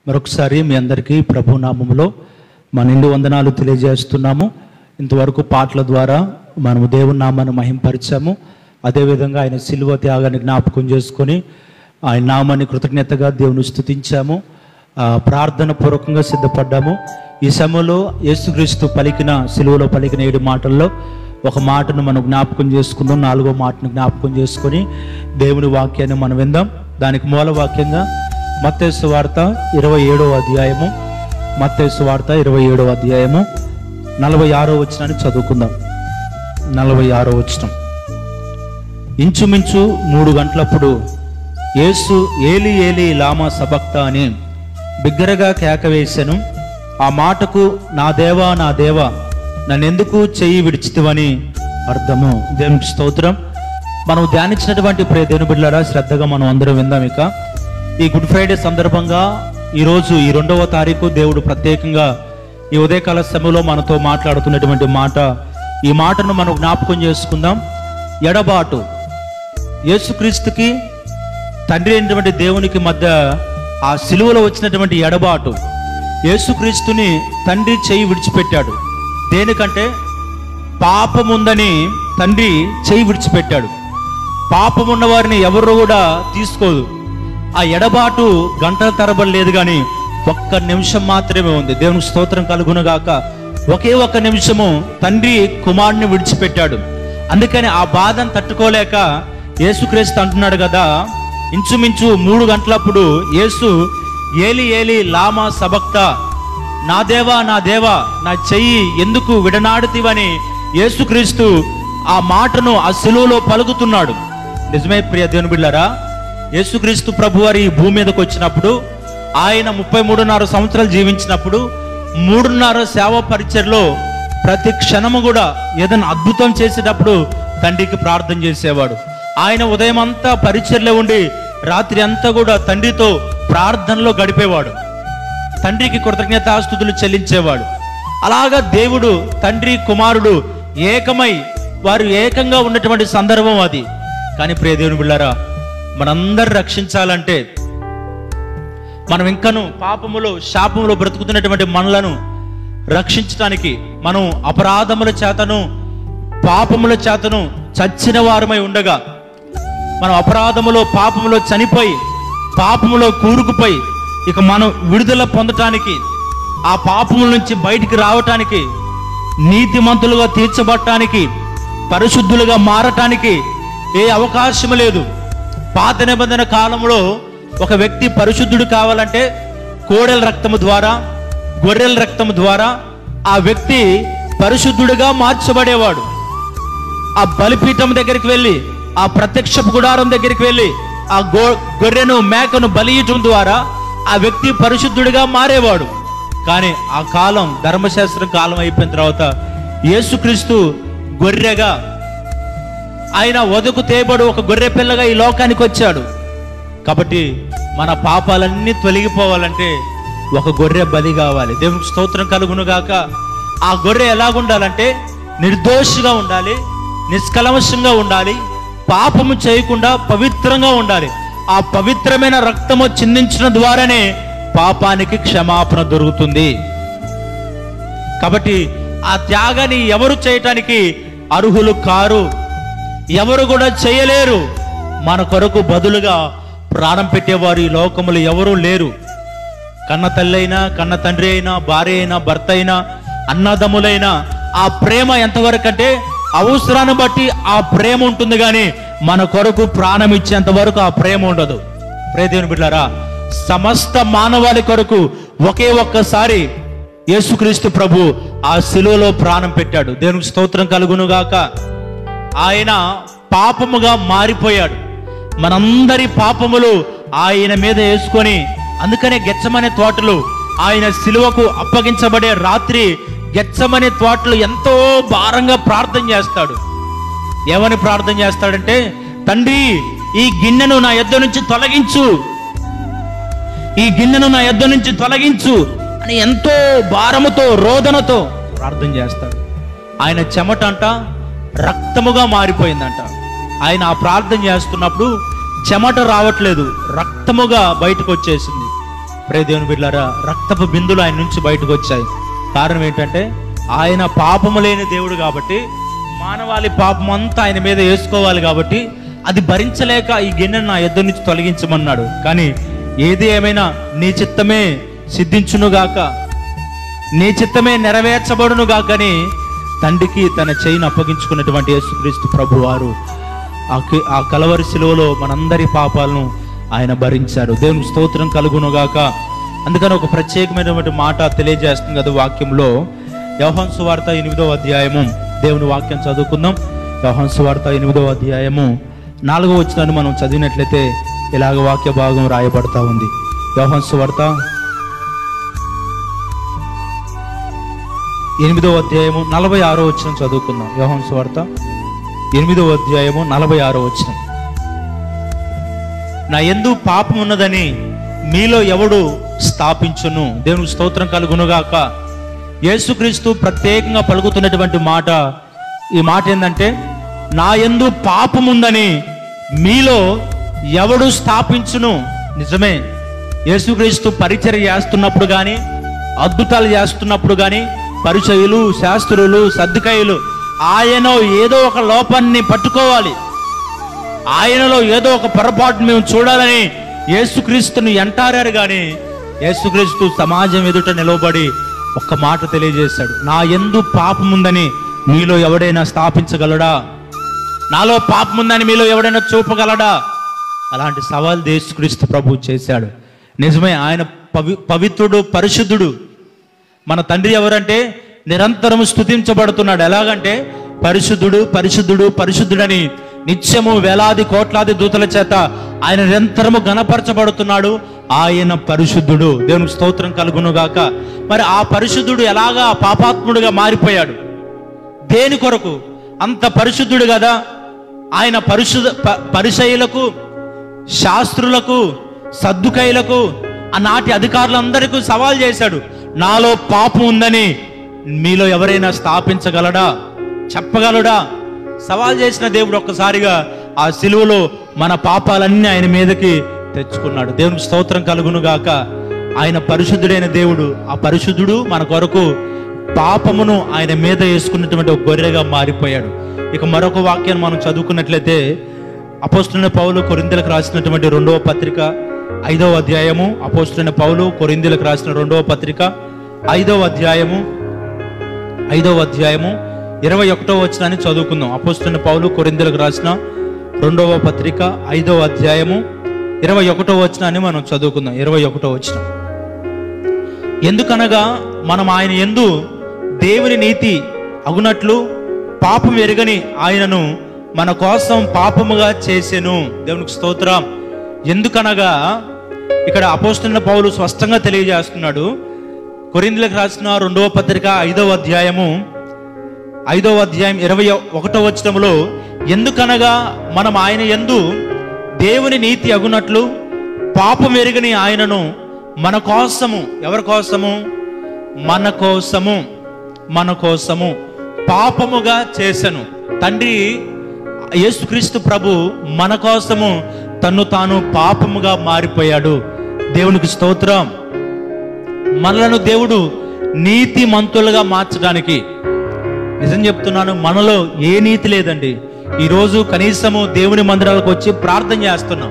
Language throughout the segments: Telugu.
మరొకసారి మీ అందరికీ ప్రభు నామములో మా నిండు వందనాలు తెలియజేస్తున్నాము ఇంతవరకు పాటల ద్వారా మనము దేవుని నామాన్ని మహింపరిచాము అదేవిధంగా ఆయన సిలువ త్యాగాన్ని జ్ఞాపకం చేసుకొని ఆయన నామాన్ని కృతజ్ఞతగా దేవుని స్థుతించాము ఆ, ప్రార్థన పూర్వకంగా సిద్ధపడ్డాము ఈ సమయంలో యేసుక్రీస్తు పలికిన సిలువలో పలికిన ఏడు మాటల్లో ఒక మాటను మనం జ్ఞాపకం చేసుకుందాం నాలుగో మాటను జ్ఞాపకం చేసుకొని దేవుని వాక్యాన్ని మనం విందాం దానికి మూల వాక్యంగా మత్తేసు వార్త ఇరవై ఏడవ అధ్యాయము మత్తేసు వార్త ఇరవై ఏడవ అధ్యాయము నలభై ఆరో వచ్చినాన్ని చదువుకుందాం నలభై ఆరో వచ్చినం ఇంచుమించు మూడు గంటలప్పుడు యేసు ఏలి ఏలి లామా సబక్త అని బిగ్గరగా కేక వేశాను ఆ మాటకు నా దేవా నా దేవా నన్నెందుకు చెయ్యి విడిచితివని అర్థము దేవునికి స్తోత్రం మనం ధ్యానించినటువంటి ప్రియ దేవుని బిడ్డలారా శ్రద్ధగా మనం అందరం విందాం ఇక ఈ గుడ్ ఫ్రైడే సందర్భంగా ఈరోజు ఈ రెండవ తారీఖు దేవుడు ప్రత్యేకంగా ఈ ఉదయకాల సమయంలో మనతో మాట్లాడుతున్నటువంటి మాట ఈ మాటను మనం జ్ఞాపకం చేసుకుందాం ఎడబాటు యేసుక్రీస్తుకి తండ్రి అయినటువంటి దేవునికి మధ్య ఆ సిలువలో వచ్చినటువంటి ఎడబాటు యేసుక్రీస్తుని తండ్రి చేయి విడిచిపెట్టాడు దేనికంటే పాపముందని తండ్రి చేయి విడిచిపెట్టాడు పాపమున్న వారిని ఎవరు కూడా తీసుకోదు ఆ ఎడబాటు గంటల తరబడి లేదు కానీ ఒక్క నిమిషం మాత్రమే ఉంది దేవునికి స్తోత్రం కలుగునుగాక ఒకే ఒక్క నిమిషము తండ్రి కుమారుని విడిచిపెట్టాడు అందుకని ఆ బాధను తట్టుకోలేక యేసుక్రీస్తు అంటున్నాడు కదా ఇంచుమించు మూడు గంటలప్పుడు యేసు ఏలి ఏలి లామా సబక్త నా దేవా నా దేవా నా చెయ్యి ఎందుకు విడనాడుతివని యేసుక్రీస్తు ఆ మాటను ఆ సిలువలో పలుకుతున్నాడు నిజమే ప్రియ దేవుని బిళ్ళారా యేసుక్రీస్తు ప్రభువారి ఈ భూమి మీదకి వచ్చినప్పుడు ఆయన ముప్పై మూడున్నర సంవత్సరాలు జీవించినప్పుడు మూడున్నర సేవ పరిచయలో ప్రతి క్షణము కూడా ఏదైనా అద్భుతం చేసేటప్పుడు తండ్రికి ప్రార్థన చేసేవాడు ఆయన ఉదయం అంతా పరిచయలో ఉండి రాత్రి అంతా కూడా తండ్రితో ప్రార్థనలో గడిపేవాడు తండ్రికి కృతజ్ఞతాస్థుతులు చెల్లించేవాడు అలాగా దేవుడు తండ్రి కుమారుడు ఏకమై వారు ఏకంగా ఉన్నటువంటి సందర్భం అది కానీ ప్రియ దేవుని బిళ్ళారా మనందరు రక్షించాలంటే మనం ఇంకను పాపములో శాపములో బ్రతుకుతున్నటువంటి మనలను రక్షించడానికి మనం అపరాధముల చేతను పాపముల చేతను చచ్చిన వారమై ఉండగా మనం అపరాధములో పాపములో చనిపోయి పాపములో కూరుకుపోయి ఇక మనం విడుదల పొందటానికి ఆ పాపముల నుంచి బయటికి రావటానికి నీతిమంతులుగా తీర్చబడటానికి పరిశుద్ధులుగా మారటానికి ఏ అవకాశం లేదు పాత నిబంధన కాలంలో ఒక వ్యక్తి పరిశుద్ధుడు కావాలంటే కోడెల రక్తము ద్వారా గొర్రెల రక్తము ద్వారా ఆ వ్యక్తి పరిశుద్ధుడిగా మార్చబడేవాడు ఆ బలిపీఠం దగ్గరికి వెళ్ళి ఆ ప్రత్యక్ష గుడారం దగ్గరికి వెళ్ళి ఆ గో గొర్రెను మేకను బలియటం ద్వారా ఆ వ్యక్తి పరిశుద్ధుడిగా మారేవాడు కానీ ఆ కాలం ధర్మశాస్త్రం కాలం అయిపోయిన తర్వాత యేసుక్రీస్తు గొర్రెగా ఆయన వదుకు తేబడు ఒక గొర్రె పిల్లగా ఈ లోకానికి వచ్చాడు కాబట్టి మన పాపాలన్నీ తొలగిపోవాలంటే ఒక గొర్రె బలి కావాలి దేవునికి స్తోత్రం కలుగును గాక ఆ గొర్రె ఎలాగుండాలంటే నిర్దోషిగా ఉండాలి నిష్కలమషంగా ఉండాలి పాపము చేయకుండా పవిత్రంగా ఉండాలి ఆ పవిత్రమైన రక్తము చిందించడం ద్వారానే పాపానికి క్షమాపణ దొరుకుతుంది కాబట్టి ఆ త్యాగాన్ని ఎవరు చేయటానికి అర్హులు కారు ఎవరు కూడా చేయలేరు మన కొరకు బదులుగా ప్రాణం పెట్టేవారు ఈ లోకములు ఎవరూ లేరు కన్న తల్లి అయినా కన్న తండ్రి అయినా భార్య అయినా భర్త అయినా అన్నదమ్ములైనా ఆ ప్రేమ ఎంతవరకు అంటే అవసరాన్ని బట్టి ఆ ప్రేమ ఉంటుంది కానీ మన కొరకు ప్రాణం ఇచ్చేంత వరకు ఆ ప్రేమ ఉండదు ప్రేదేవుని బిడ్డారా సమస్త మానవాళి కొరకు ఒకే ఒక్కసారి యేసుక్రీస్తు ప్రభు ఆ శిలువలో ప్రాణం పెట్టాడు దేవునికి స్తోత్రం కలుగును గాక ఆయన పాపముగా మారిపోయాడు మనందరి పాపములు ఆయన మీద వేసుకొని అందుకనే గెచ్చమనే తోటలు ఆయన సిలువకు అప్పగించబడే రాత్రి గెచ్చమనే తోటలు ఎంతో భారంగా ప్రార్థన చేస్తాడు ఏమని ప్రార్థన చేస్తాడంటే తండ్రి ఈ గిన్నెను నా యొద్ద నుంచి తొలగించు ఈ గిన్నెను నా యొద్ద నుంచి తొలగించు అని ఎంతో భారముతో రోదనతో ప్రార్థన చేస్తాడు ఆయన చెమట అంట రక్తముగా మారిపోయిందంట ఆయన ఆ ప్రార్థన చేస్తున్నప్పుడు చెమట రావట్లేదు రక్తముగా బయటకు వచ్చేసింది ప్రే దేవుని బిడ్డారా రక్తపు బిందులు ఆయన నుంచి బయటకు వచ్చాయి కారణం ఏంటంటే ఆయన పాపము లేని దేవుడు కాబట్టి మానవాళి పాపం అంతా ఆయన మీద వేసుకోవాలి కాబట్టి అది భరించలేక ఈ గిన్నెను నా ఎద్దు నుంచి తొలగించమన్నాడు కానీ ఏది ఏమైనా నీ చిత్తమే సిద్ధించునుగాక నీ చిత్తమే నెరవేర్చబడును గాకని తండ్రికి తన చేయిని అప్పగించుకున్నటువంటి యేసుక్రీస్తు ప్రభు వారు ఆ కి- ఆ కలవరి శిలువలో మనందరి పాపాలను ఆయన భరించారు దేవుని స్తోత్రం కలుగును గాక అందుకని ఒక ప్రత్యేకమైనటువంటి మాట తెలియజేస్తుంది కదా వాక్యంలో యోహాన్ సువార్త ఎనిమిదో అధ్యాయము దేవుని వాక్యం చదువుకుందాం యోహాన్ సువార్త ఎనిమిదో అధ్యాయము నాలుగో వచ్చినాన్ని మనం చదివినట్లయితే ఇలాగ వాక్య భాగం రాయబడతా ఉంది యోహాన్ సువార్త ఎనిమిదో అధ్యాయము నలభై ఆరో వచ్చిన చదువుకుందాం యోహన్ స్వార్త ఎనిమిదో అధ్యాయము నలభై ఆరో వచ్చిన నా ఎందు పాపం ఉన్నదని మీలో ఎవడు స్థాపించును దేవునికి స్తోత్రం కలుగునుగాక యేసుక్రీస్తు ప్రత్యేకంగా పలుకుతున్నటువంటి మాట ఈ మాట ఏంటంటే నా ఎందు పాపం ఉందని మీలో ఎవడు స్థాపించును నిజమే యేసుక్రీస్తు పరిచర్య చేస్తున్నప్పుడు కానీ అద్భుతాలు చేస్తున్నప్పుడు కానీ పరిచయులు శాస్త్రులు సర్దుకాయలు ఆయన ఏదో ఒక లోపాన్ని పట్టుకోవాలి ఆయనలో ఏదో ఒక పొరపాటు మేము చూడాలని యేసుక్రీస్తుని ఎంటారారు కానీ యేసుక్రీస్తు సమాజం ఎదుట నిలవబడి ఒక్క మాట తెలియజేశాడు నా ఎందు పాపం ఉందని మీలో ఎవడైనా స్థాపించగలడా నాలో పాపం ఉందని మీలో ఎవడైనా చూపగలడా అలాంటి సవాల్ యేసుక్రీస్తు ప్రభు చేశాడు నిజమే ఆయన పవి పవిత్రుడు పరిశుద్ధుడు మన తండ్రి ఎవరంటే నిరంతరం స్తుతించబడుతున్నాడు ఎలాగంటే పరిశుద్ధుడు పరిశుద్ధుడు పరిశుద్ధుడని నిత్యము వేలాది కోట్లాది దూతల చేత ఆయన నిరంతరము గణపరచబడుతున్నాడు ఆయన పరిశుద్ధుడు దేవునికి స్తోత్రం కలుగునుగాక మరి ఆ పరిశుద్ధుడు ఎలాగా పాపాత్ముడుగా మారిపోయాడు దేని కొరకు అంత పరిశుద్ధుడు కదా ఆయన పరిశుద్ధ ప- పరిచయులకు శాస్త్రులకు సద్దుకైలకు ఆనాటి అధికారులందరికీ సవాల్ చేశాడు నాలో పాపం ఉందని మీలో ఎవరైనా స్థాపించగలడా చెప్పగలడా సవాల్ చేసిన దేవుడు ఒక్కసారిగా ఆ సిలువలో మన పాపాలన్నీ ఆయన మీదకి తెచ్చుకున్నాడు దేవునికి స్తోత్రం కలుగును గాక ఆయన పరిశుద్ధుడైన దేవుడు ఆ పరిశుద్ధుడు మన కొరకు పాపమును ఆయన మీద వేసుకున్నటువంటి ఒక గొర్రెగా మారిపోయాడు ఇక మరొక వాక్యాన్ని మనం చదువుకున్నట్లయితే అపోస్తున్న పౌలు కొరిందలకు రాసినటువంటి రెండవ పత్రిక ఐదవ అధ్యాయము అపోస్తున్న పౌలు కొరిందలకు రాసిన రెండవ పత్రిక ఐదవ అధ్యాయము ఐదవ అధ్యాయము ఇరవై ఒకటో వచనాన్ని చదువుకుందాం అపోస్తున్న పౌలు కొరిందలకు రాసిన రెండవ పత్రిక ఐదవ అధ్యాయము ఇరవై ఒకటో వచనాన్ని మనం చదువుకుందాం ఇరవై ఒకటో వచనం ఎందుకనగా మనం ఆయన ఎందు దేవుని నీతి అగునట్లు పాపం ఎరగని ఆయనను మన కోసం పాపముగా చేసెను దేవునికి స్తోత్రం ఎందుకనగా ఇక్కడ అపోస్తున్న పౌలు స్పష్టంగా తెలియజేస్తున్నాడు కొరిందులకు రాసిన రెండవ పత్రిక ఐదవ అధ్యాయము ఐదవ అధ్యాయం ఇరవై ఒకటో వచనములో ఎందుకనగా మనం ఆయన ఎందు దేవుని నీతి అగునట్లు పాపం ఎరుగని ఆయనను మన కోసము ఎవరి కోసము మన కోసము మన కోసము పాపముగా చేసెను తండ్రి యేసుక్రీస్తు ప్రభు మన కోసము తన్ను తాను పాపముగా మారిపోయాడు దేవునికి స్తోత్రం మనలను దేవుడు నీతి మంతులుగా మార్చడానికి నిజం చెప్తున్నాను మనలో ఏ నీతి లేదండి ఈరోజు కనీసము దేవుని మందిరాలకు వచ్చి ప్రార్థన చేస్తున్నాం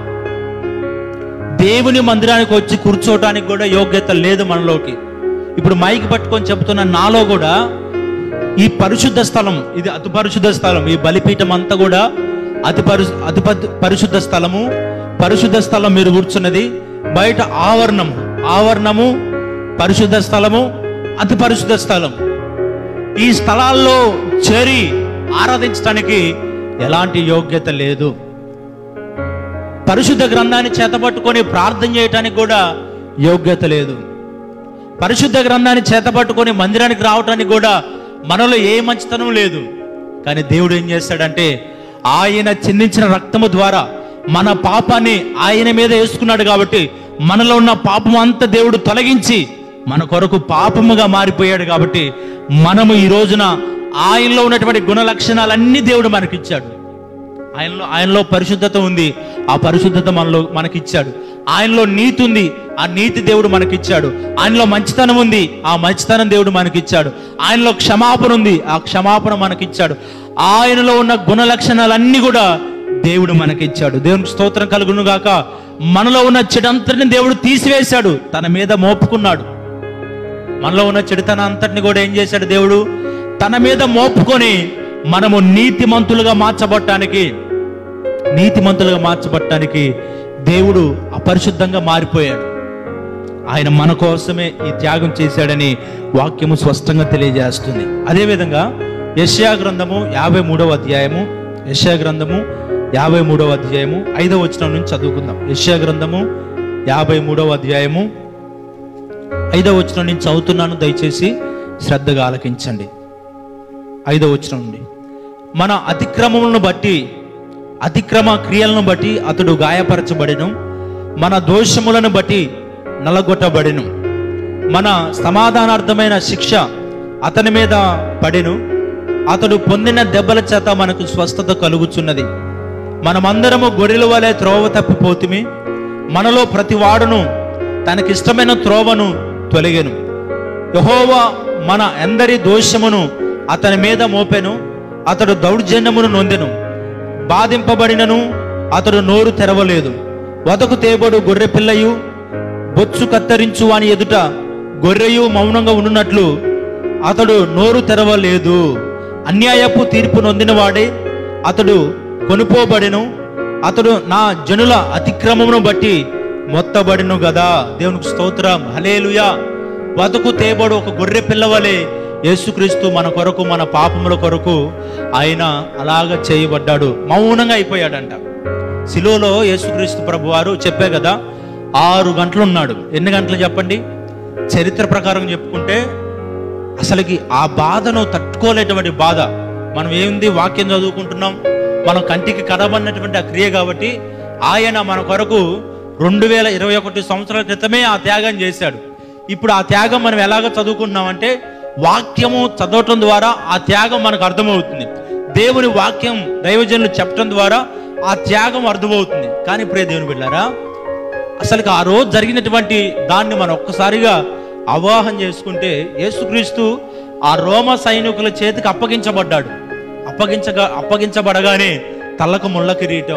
దేవుని మందిరానికి వచ్చి కూర్చోవటానికి కూడా యోగ్యత లేదు మనలోకి ఇప్పుడు మైక్ పట్టుకొని చెప్తున్న నాలో కూడా ఈ పరిశుద్ధ స్థలం ఇది అతి పరిశుద్ధ స్థలం ఈ బలిపీఠం అంతా కూడా అతి పరి అతి పరి- పరిశుద్ధ స్థలము పరిశుద్ధ స్థలం మీరు కూర్చున్నది బయట ఆవరణము ఆవరణము పరిశుద్ధ స్థలము అతి పరిశుద్ధ స్థలం ఈ స్థలాల్లో చేరి ఆరాధించడానికి ఎలాంటి యోగ్యత లేదు పరిశుద్ధ గ్రంథాన్ని చేతపట్టుకొని ప్రార్థన చేయటానికి కూడా యోగ్యత లేదు పరిశుద్ధ గ్రంథాన్ని చేతపట్టుకొని మందిరానికి రావటానికి కూడా మనలో ఏ మంచితనం లేదు కానీ దేవుడు ఏం చేస్తాడంటే ఆయన చిందించిన రక్తము ద్వారా మన పాపాన్ని ఆయన మీద వేసుకున్నాడు కాబట్టి మనలో ఉన్న పాపం అంతా దేవుడు తొలగించి మన కొరకు పాపముగా మారిపోయాడు కాబట్టి మనము ఈ రోజున ఆయనలో ఉన్నటువంటి గుణ లక్షణాలన్నీ దేవుడు మనకిచ్చాడు ఆయనలో ఆయనలో పరిశుద్ధత ఉంది ఆ పరిశుద్ధత మనలో మనకిచ్చాడు ఆయనలో నీతి ఉంది ఆ నీతి దేవుడు మనకిచ్చాడు ఆయనలో మంచితనం ఉంది ఆ మంచితనం దేవుడు మనకిచ్చాడు ఆయనలో క్షమాపణ ఉంది ఆ క్షమాపణ మనకిచ్చాడు ఆయనలో ఉన్న గుణ లక్షణాలన్నీ కూడా దేవుడు మనకిచ్చాడు దేవునికి స్తోత్రం కలుగును గాక మనలో ఉన్న చెడంతటిని దేవుడు తీసివేశాడు తన మీద మోపుకున్నాడు మనలో ఉన్న చెడుతనం అంతటిని కూడా ఏం చేశాడు దేవుడు తన మీద మోపుకొని మనము నీతిమంతులుగా మార్చబడటానికి నీతిమంతులుగా మార్చబడటానికి దేవుడు అపరిశుద్ధంగా మారిపోయాడు ఆయన మన కోసమే ఈ త్యాగం చేశాడని వాక్యము స్పష్టంగా తెలియజేస్తుంది అదేవిధంగా యెషయా గ్రంథము యాభై మూడవ అధ్యాయము యెషయా గ్రంథము యాభై మూడవ అధ్యాయము ఐదవ వచనం నుంచి చదువుకుందాం యెషయా గ్రంథము యాభై మూడవ అధ్యాయము ఐదవ వచనం నుంచి చదువుతున్నాను దయచేసి శ్రద్ధగా ఆలకించండి ఐదవ వచనం నుండి మన అతిక్రమములను బట్టి అతిక్రమ క్రియలను బట్టి అతడు గాయపరచబడెను మన దోషములను బట్టి నలగొట్టబడెను మన సమాధానార్థమైన శిక్ష అతని మీద పడెను అతడు పొందిన దెబ్బల చేత మనకు స్వస్థత కలుగుచున్నది మనమందరము గొర్రెల వలె త్రోవ తప్పిపోతుమి మనలో ప్రతి వాడును తనకిష్టమైన త్రోవను తొలగెను యహోవా మన ఎందరి దోషమును అతని మీద మోపెను అతడు దౌర్జన్యమును నొందెను బాధింపబడినను అతడు నోరు తెరవలేదు వదకు తేబడు గొర్రె పిల్లయు బొచ్చు కత్తరించు వాని ఎదుట గొర్రెయు మౌనంగా ఉండునట్లు అతడు నోరు తెరవలేదు అన్యాయపు తీర్పు నొందినవాడే అతడు కొనుపోబడెను అతడు నా జనుల అతిక్రమమును బట్టి మొత్తబడిను గదా దేవునికి స్తోత్రం హలేలుయా బతుకు తేబడు ఒక గొర్రె పిల్లవలే యేసుక్రీస్తు మన కొరకు మన పాపముల కొరకు ఆయన అలాగ చేయబడ్డాడు మౌనంగా అయిపోయాడంట శిలువలో యేసుక్రీస్తు ప్రభు వారు చెప్పే కదా ఆరు గంటలు ఉన్నాడు ఎన్ని గంటలు చెప్పండి చరిత్ర ప్రకారం చెప్పుకుంటే అసలుకి ఆ బాధను తట్టుకోలేటువంటి బాధ మనం ఏంది వాక్యం చదువుకుంటున్నాం మనం కంటికి కనబడినటువంటి ఆ క్రియ కాబట్టి ఆయన మన కొరకు రెండు వేల ఇరవై ఒకటి సంవత్సరాల క్రితమే ఆ త్యాగం చేశాడు ఇప్పుడు ఆ త్యాగం మనం ఎలాగ చదువుకుంటున్నామంటే వాక్యము చదవటం ద్వారా ఆ త్యాగం మనకు అర్థమవుతుంది దేవుని వాక్యం దైవజనులు చెప్పడం ద్వారా ఆ త్యాగం అర్థమవుతుంది కానీ ప్రియ దేవుని బిడ్డారా అసలు ఆ రోజు జరిగినటువంటి దాన్ని మనం ఒక్కసారిగా అవగాహన చేసుకుంటే యేసుక్రీస్తు ఆ రోమ సైనికుల చేతికి అప్పగించబడ్డాడు అప్పగించగా అప్పగించబడగానే తలకు ముళ్ళ కిరీటం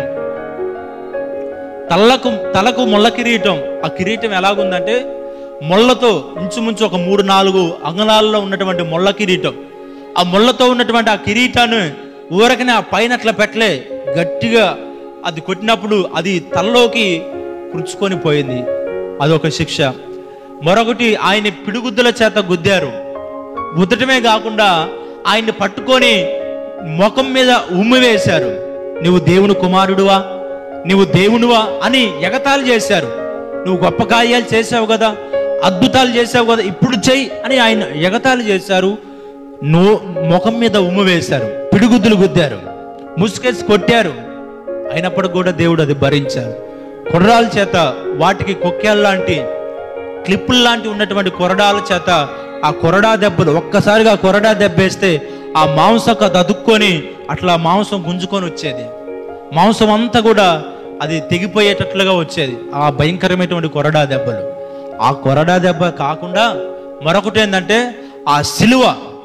తలకు తలకు ముళ్ళ కిరీటం ఆ కిరీటం ఎలాగుందంటే ముళ్ళతో ఇంచుమించు ఒక మూడు నాలుగు అంగళాల్లో ఉన్నటువంటి ముళ్ళ కిరీటం ఆ ముళ్ళతో ఉన్నటువంటి ఆ కిరీటాన్ని ఊరకనే ఆ పైన అట్లా పెట్టలే గట్టిగా అది కొట్టినప్పుడు అది తలలోకి పుడుచుకొని పోయింది అదొక శిక్ష మరొకటి ఆయన పిడిగుద్దుల చేత గుద్దారు గుద్దటమే కాకుండా ఆయన్ని పట్టుకొని ముఖం మీద ఉమ్మి వేశారు నువ్వు దేవుని కుమారుడువా నువ్వు దేవునివా అని ఎగతాళి చేశారు నువ్వు గొప్ప కార్యాలు చేసావు కదా అద్భుతాలు చేసావు కదా ఇప్పుడు చెయ్యి అని ఆయన ఎగతాళి చేశారు నో ముఖం మీద ఉమ్ము వేశారు పిడిగుద్దులు గుద్దారు ముసుకేసి కొట్టారు అయినప్పటికి కూడా దేవుడు అది భరించారు కొర్రాల చేత వాటికి కొక్కేళ్ళ లాంటి క్లిప్పులు లాంటి ఉన్నటువంటి కొరడాల చేత ఆ కొరడా దెబ్బలు ఒక్కసారిగా ఆ కొరడా దెబ్బ వేస్తే ఆ మాంసం అది అదుక్కొని అట్లా మాంసం గుంజుకొని వచ్చేది మాంసం అంతా కూడా అది తెగిపోయేటట్లుగా వచ్చేది ఆ భయంకరమైనటువంటి కొరడా దెబ్బలు ఆ కొరడా దెబ్బ కాకుండా మరొకటి ఏంటంటే ఆ సిలువ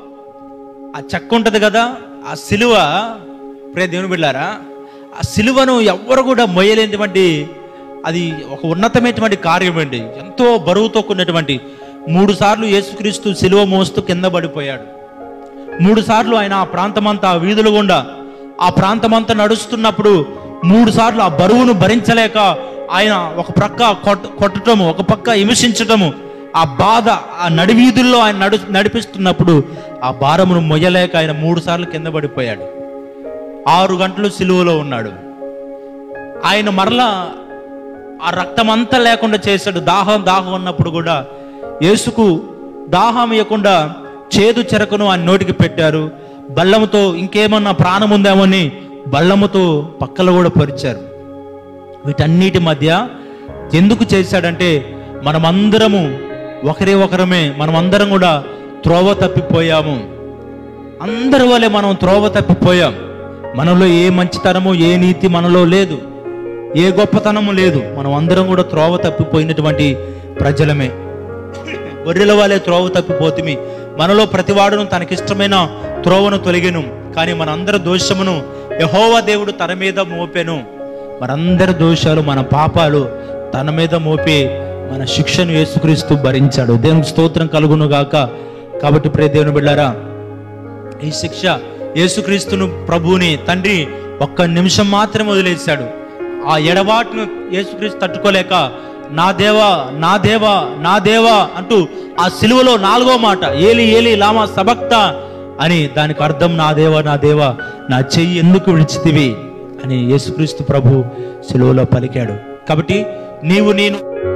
ఆ చెక్క ఉంటుంది కదా ఆ సిలువ ప్రే దేవుని బిళ్ళారా ఆ సిలువను ఎవ్వరు కూడా మొయ్యలేనటువంటి అది ఒక ఉన్నతమైనటువంటి కార్యం అండి ఎంతో బరువుతో కూడినటువంటి మూడు సార్లు యేసుక్రీస్తు సిలువ మోస్తూ కింద పడిపోయాడు మూడు సార్లు ఆయన ఆ ప్రాంతమంతా ఆ వీధుల గుండా ఆ ప్రాంతమంతా నడుస్తున్నప్పుడు మూడు సార్లు ఆ బరువును భరించలేక ఆయన ఒక ప్రక్క కొట్ట కొట్టటము ఒక పక్క హింసించటము ఆ బాధ ఆ నడివీధుల్లో ఆయన నడు నడిపిస్తున్నప్పుడు ఆ భారమును మొయ్యలేక ఆయన మూడు సార్లు కింద పడిపోయాడు ఆరు గంటలు సిలువలో ఉన్నాడు ఆయన మరలా ఆ రక్తం అంతా లేకుండా చేశాడు దాహం దాహం ఉన్నప్పుడు కూడా యేసుకు దాహం ఇవ్వకుండా చేదు చెరకును ఆయన నోటికి పెట్టారు బల్లముతో ఇంకేమన్నా ప్రాణం ఉందేమని బల్లముతో పక్కలు కూడా పరిచారు వీటన్నిటి మధ్య ఎందుకు చేశాడంటే మనమందరము ఒకరే ఒకరమే మనమందరం కూడా త్రోవ తప్పిపోయాము అందరి వలె మనం త్రోవ తప్పిపోయాం మనలో ఏ మంచితనము ఏ నీతి మనలో లేదు ఏ గొప్పతనము లేదు మనం అందరం కూడా త్రోవ తప్పిపోయినటువంటి ప్రజలమే గొర్రెల వాళ్ళే త్రోవ తప్పిపోతిమి మనలో ప్రతివాడును తనకిష్టమైన త్రోవను తొలగెను కానీ మనందరి దోషమును యహోవా దేవుడు తన మీద మోపెను మనందరి దోషాలు మన పాపాలు తన మీద మోపి మన శిక్షను యేసుక్రీస్తు భరించాడు దేవునికి స్తోత్రం కలుగును గాక కాబట్టి ప్రే దేవుని బిళ్ళారా ఈ శిక్ష యేసుక్రీస్తును ప్రభువుని తండ్రి ఒక్క నిమిషం మాత్రమే వదిలేశాడు ఆ ఎడబాటును యేసుక్రీస్తు తట్టుకోలేక నా దేవా నా దేవా నా దేవా అంటూ ఆ సిలువలో నాలుగో మాట ఏలి ఏలి లామా సబక్త అని దానికి అర్థం నా దేవా నా దేవా నా చెయ్యి ఎందుకు విడిచితివి అని యేసుక్రీస్తు ప్రభు సిలువలో పలికాడు కాబట్టి నీవు నేను